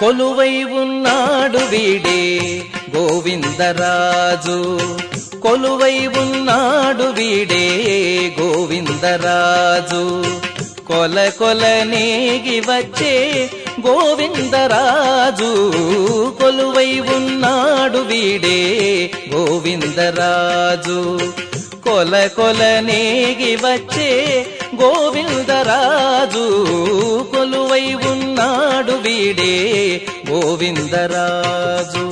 కొలువై ఉన్నాడు వీడే గోవిందరాజు కొలువై ఉన్నాడు వీడే గోవిందరాజు కొల కొల నేగి వచ్చే గోవిందరాజు కొలువై ఉన్నాడు వీడే గోవిందరాజు కొల కొల నేగి వచ్చే గోవిందరాజు కొలువై ఉన్నాడు వీడే గోవిందరాజు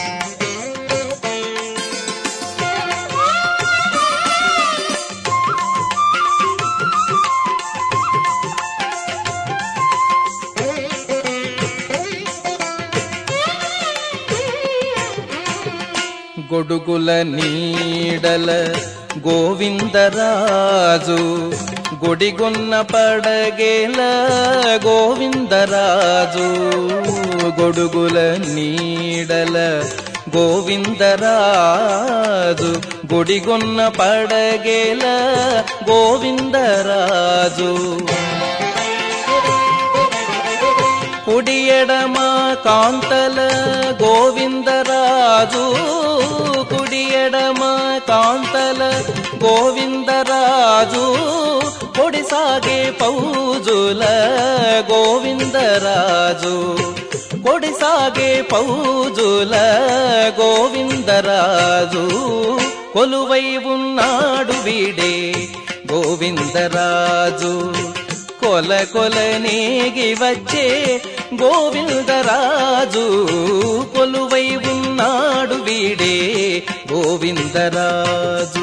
గొడుగుల నీడల గోవిందరాజు గుడిగున్న పడగేల గోవిందరాజు గొడుగుల నీడల గోవిందరాజు గుడిగున్న పడగేల గోవిందరాజు కుడి ఎడమ కాంతల గోవిందరాజు కుడి ఎడమ కాంతల గోవిందరాజు పొడి సాగే పౌజుల గోవిందరాజు పొడి సాగే పౌజుల గోవిందరాజు కొలువై ఉన్నాడు వీడే గోవిందరాజు కొల కొల నేగి వచ్చే గోవిందరాజు కొలువై ఉన్నాడు వీడే గోవిందరాజు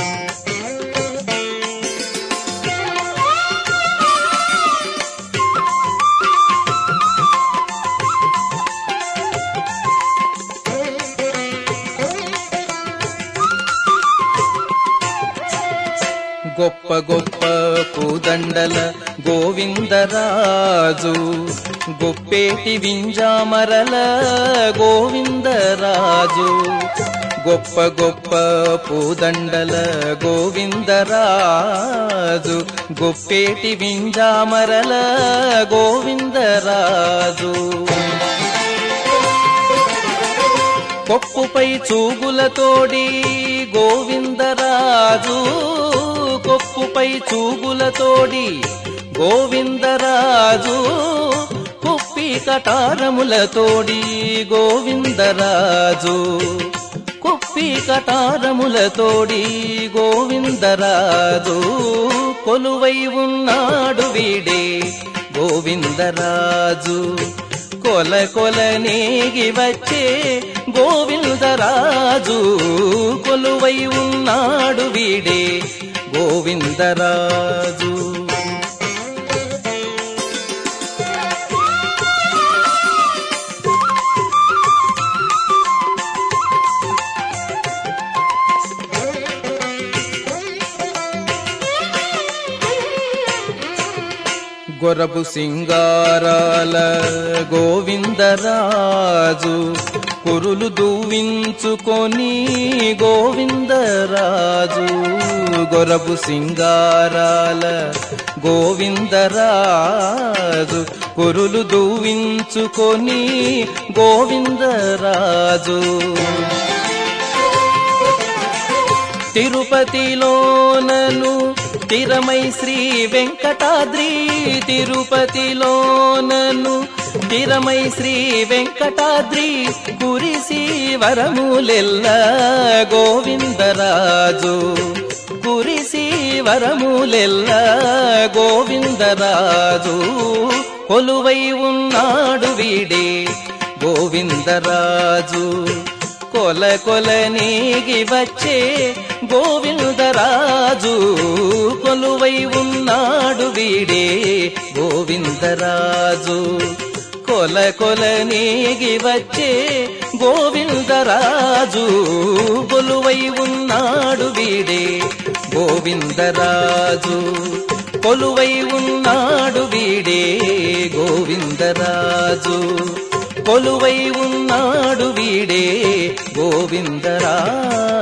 గొప్ప గొప్ప పూదండల గోవిందరాజు గొప్పేటి వింజామరల గోవిందరాజు గొప్ప గొప్ప పూదండల గోవిందరాజు గొప్పేటి వింజామరల గోవిందరాజు కొప్పుపై చూగులతోడి గోవిందరాజు కొప్పుపై చూగులతోడి గోవిందరాజు కుప్పి కటారములతోడి గోవిందరాజు కుప్పి కటారములతోడి గోవిందరాజు కొలువై ఉన్నాడు వీడే గోవిందరాజు కొల కొల నేగి వచ్చే గోవిందరాజు కొలువై ఉన్నాడు వీడే గోవిందరాజు గొరబు సింగారాల గోవిందరాజు కురులు దూవించుకొని గోవిందరాజు గొరబు సింగారాల గోవిందరాజు కురులు దూవించుకొని గోవిందరాజు తిరుపతిలోనను తిరమై శ్రీ వెంకటాద్రి తిరుపతిలోనను తిరమై శ్రీ వెంకటాద్రి కురిసి వరములెల్ల గోవిందరాజు కురిసి వరములెల్ల గోవిందరాజు కొలువై ఉన్నాడు వీడే గోవిందరాజు కొల కొల నీగి వచ్చే గోవిందరాజు కొలువై ఉన్నాడు వీడే గోవిందరాజు కొల కొల నీగి వచ్చే గోవిందరాజు కొలువై ఉన్నాడు వీడే గోవిందరాజు కొలువై ఉన్నాడు వీడే గోవిందరాజు కొలువై ఉన్నాడు వీడే గోవిందరాజు